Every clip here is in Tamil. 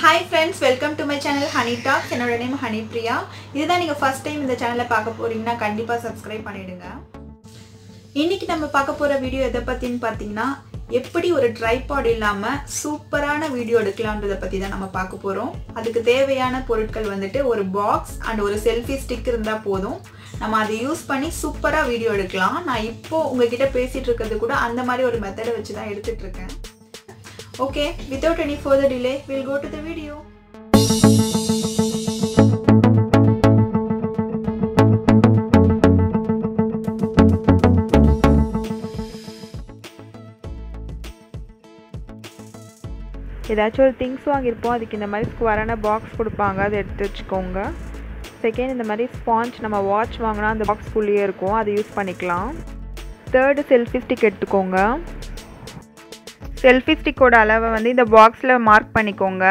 Hi friends welcome to my channel honey talks என்னோட நேம் ஹனி பிரியா இதுதான் நீங்கள் ஃபர்ஸ்ட் டைம் இந்த சேனலை பார்க்க போறீங்கன்னா கண்டிப்பாக சப்ஸ்கிரைப் பண்ணிடுங்க இன்னைக்கு நம்ம பார்க்க போகிற வீடியோ எதை பற்றின்னு பார்த்தீங்கன்னா எப்படி ஒரு ட்ரைபாட் இல்லாமல் சூப்பரான வீடியோ எடுக்கலான்றதை பற்றி தான் நம்ம பார்க்க போகிறோம் அதுக்கு தேவையான பொருட்கள் வந்துட்டு ஒரு பாக்ஸ் அண்ட் ஒரு செல்ஃபி ஸ்டிக் இருந்தால் போதும் நம்ம அதை யூஸ் பண்ணி சூப்பராக வீடியோ எடுக்கலாம் நான் இப்போ உங்ககிட்ட பேசிகிட்டு இருக்கிறது கூட அந்த மாதிரி ஒரு மெத்தடை வச்சு தான் எடுத்துகிட்டு இருக்கேன் Okay, without any further delay, we'll go to the video. ஏதாச்சும் ஒரு திங்ஸ் வாங்கியிருப்போம் அதுக்கு இந்த மாதிரி ஸ்கொயரான பாக்ஸ் கொடுப்பாங்க அதை எடுத்து வச்சுக்கோங்க செகண்ட் இந்த மாதிரி ஸ்பாஞ்ச் நம்ம வாட்ச் வாங்கினா அந்த பாக்ஸ் ஃபுல்லியே இருக்கும் அதை யூஸ் பண்ணிக்கலாம் தேர்டு செல்ஃபி ஸ்டிக் எடுத்துக்கோங்க செல்ஃபி ஸ்டிக்கோட அளவை வந்து இந்த பாக்ஸில் மார்க் பண்ணிக்கோங்க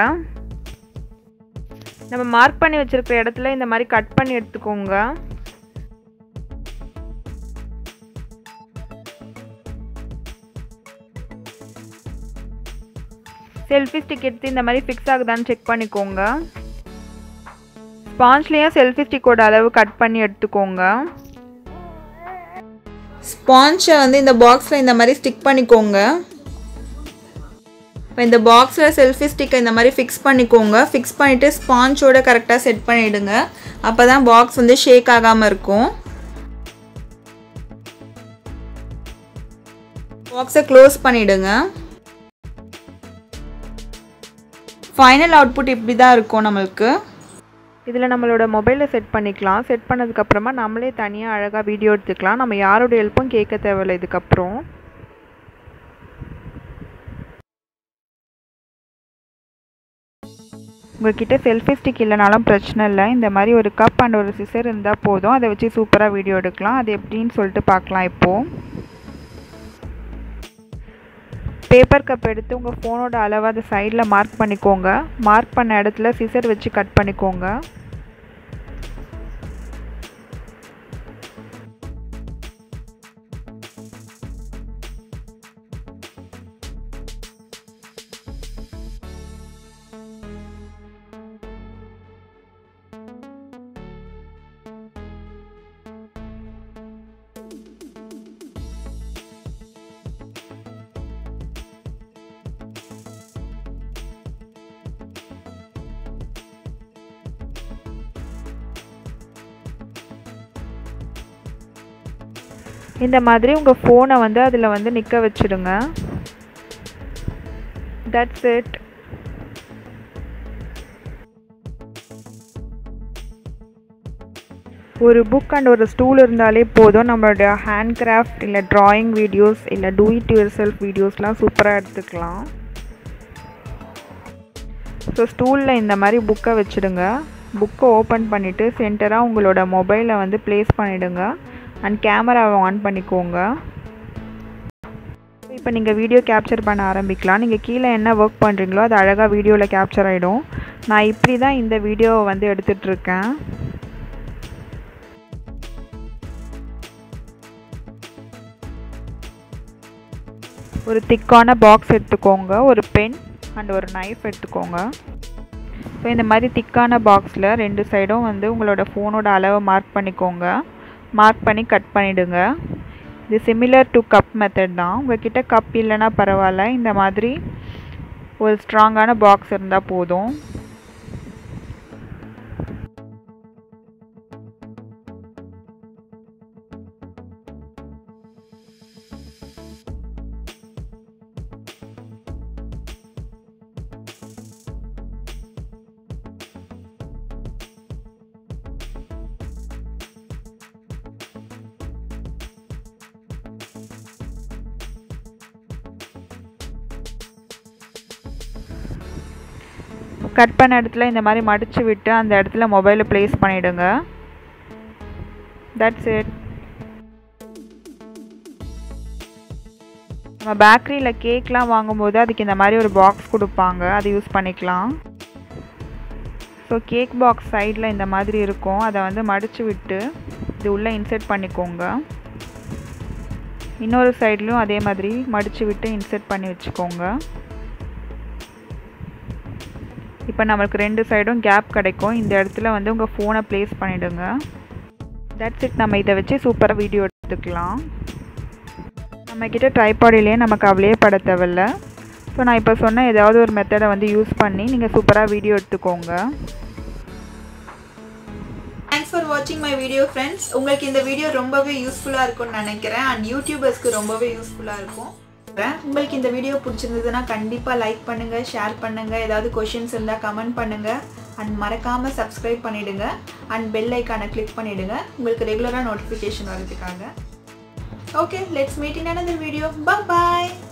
நம்ம மார்க் பண்ணி வச்சுருக்கிற இடத்துல இந்த மாதிரி கட் பண்ணி எடுத்துக்கோங்க செல்ஃபி ஸ்டிக் எடுத்து இந்த மாதிரி ஃபிக்ஸ் ஆகுதான்னு செக் பண்ணிக்கோங்க ஸ்பாஞ்ச்லேயும் செல்ஃபி ஸ்டிக்கோட அளவு கட் பண்ணி எடுத்துக்கோங்க ஸ்பான்ச்சை வந்து இந்த பாக்ஸில் இந்த மாதிரி ஸ்டிக் பண்ணிக்கோங்க இப்போ இந்த பாக்ஸில் செல்ஃபி ஸ்டிக்கை இந்த மாதிரி ஃபிக்ஸ் பண்ணிக்கோங்க ஃபிக்ஸ் பண்ணிவிட்டு ஸ்பான்ச்சோட கரெக்டாக செட் பண்ணிவிடுங்க அப்போ தான் பாக்ஸ் வந்து ஷேக் ஆகாமல் இருக்கும் பாக்ஸை க்ளோஸ் பண்ணிவிடுங்க ஃபைனல் அவுட்புட் இப்படி தான் இருக்கும் நம்மளுக்கு இதில் நம்மளோட மொபைலில் செட் பண்ணிக்கலாம் செட் பண்ணதுக்கப்புறமா நம்மளே தனியாக அழகாக வீடியோ எடுத்துக்கலாம் நம்ம யாரோட ஹெல்ப்பும் கேட்க தேவையில்லை இதுக்கப்புறம் உங்கள்கிட்ட செல்ஃபி ஸ்டிக் இல்லைனாலும் பிரச்சனை இல்லை இந்த மாதிரி ஒரு கப் அண்ட் ஒரு சிசர் இருந்தால் போதும் அதை வச்சு சூப்பராக வீடியோ எடுக்கலாம் அது எப்படின்னு சொல்லிட்டு பார்க்கலாம் இப்போது பேப்பர் கப் எடுத்து உங்கள் ஃபோனோட அளவை அதை சைடில் மார்க் பண்ணிக்கோங்க மார்க் பண்ண இடத்துல சிசர் வச்சு கட் பண்ணிக்கோங்க இந்த மாதிரி உங்கள் ஃபோனை வந்து அதில் வந்து நிற்க வச்சுடுங்க தட்ஸ் இட் ஒரு புக் அண்ட் ஒரு ஸ்டூல் இருந்தாலே போதும் நம்மளோட ஹேண்ட் கிராஃப்ட் இல்லை ட்ராயிங் வீடியோஸ் இல்லை டூ இட் யுவர் செல்ஃப் வீடியோஸ்லாம் சூப்பராக எடுத்துக்கலாம் ஸோ ஸ்டூலில் இந்த மாதிரி புக்கை வச்சுடுங்க புக்கை ஓப்பன் பண்ணிவிட்டு சென்டராக உங்களோட மொபைலை வந்து ப்ளேஸ் பண்ணிவிடுங்க அண்ட் கேமராவை ஆன் பண்ணிக்கோங்க இப்போ நீங்கள் வீடியோ கேப்சர் பண்ண ஆரம்பிக்கலாம் நீங்கள் கீழே என்ன ஒர்க் பண்ணுறீங்களோ அது அழகாக வீடியோவில் கேப்சர் ஆகிடும் நான் இப்படி தான் இந்த வீடியோவை வந்து எடுத்துகிட்ருக்கேன் ஒரு திக்கான பாக்ஸ் எடுத்துக்கோங்க ஒரு பென் அண்ட் ஒரு நைஃப் எடுத்துக்கோங்க ஸோ இந்த மாதிரி திக்கான பாக்ஸில் ரெண்டு சைடும் வந்து உங்களோட ஃபோனோட அளவை மார்க் பண்ணிக்கோங்க மார்க் பண்ணி கட் பண்ணிவிடுங்க இது சிமிலர் டு கப் மெத்தட் தான் உங்கள்கிட்ட கப் இல்லைன்னா பரவாயில்ல இந்த மாதிரி ஒரு ஸ்ட்ராங்கான பாக்ஸ் இருந்தால் போதும் கட் பண்ண இடத்துல இந்த மாதிரி மடித்து விட்டு அந்த இடத்துல மொபைலை ப்ளேஸ் பண்ணிவிடுங்க தட்ஸ் இட் நம்ம பேக்கரியில் கேக்லாம் வாங்கும்போது அதுக்கு இந்த மாதிரி ஒரு பாக்ஸ் கொடுப்பாங்க அதை யூஸ் பண்ணிக்கலாம் ஸோ கேக் பாக்ஸ் சைடில் இந்த மாதிரி இருக்கும் அதை வந்து மடித்து விட்டு இது உள்ளே இன்செர்ட் பண்ணிக்கோங்க இன்னொரு சைட்லையும் அதே மாதிரி மடித்து விட்டு இன்செர்ட் பண்ணி வச்சுக்கோங்க இப்போ நம்மளுக்கு ரெண்டு சைடும் கேப் கிடைக்கும் இந்த இடத்துல வந்து உங்கள் ஃபோனை ப்ளேஸ் பண்ணிவிடுங்க தட்ஸ் இட் நம்ம இதை வச்சு சூப்பராக வீடியோ எடுத்துக்கலாம் நம்மக்கிட்ட ட்ரைபாடிலே நமக்கு அவளே பட தேவையில்ல ஸோ நான் இப்போ சொன்ன ஏதாவது ஒரு மெத்தடை வந்து யூஸ் பண்ணி நீங்கள் சூப்பராக வீடியோ எடுத்துக்கோங்க தேங்க்ஸ் ஃபார் வாட்சிங் மை வீடியோ ஃப்ரெண்ட்ஸ் உங்களுக்கு இந்த வீடியோ ரொம்பவே யூஸ்ஃபுல்லாக இருக்கும்னு நினைக்கிறேன் அண்ட் யூடியூபர்ஸ்க்கு ரொம்பவே யூஸ்ஃபுல்லாக இருக்கும் உங்களுக்கு இந்த வீடியோ பிடிச்சிருந்ததுன்னா கண்டிப்பாக லைக் பண்ணுங்கள் ஷேர் பண்ணுங்கள் ஏதாவது கொஷின்ஸ் இருந்தால் கமெண்ட் பண்ணுங்கள் அண்ட் மறக்காமல் சப்ஸ்கிரைப் பண்ணிவிடுங்க அண்ட் பெல் ஐக்கானை கிளிக் பண்ணிவிடுங்க உங்களுக்கு ரெகுலராக நோட்டிஃபிகேஷன் வரதுக்காக okay let's meet in another video bye bye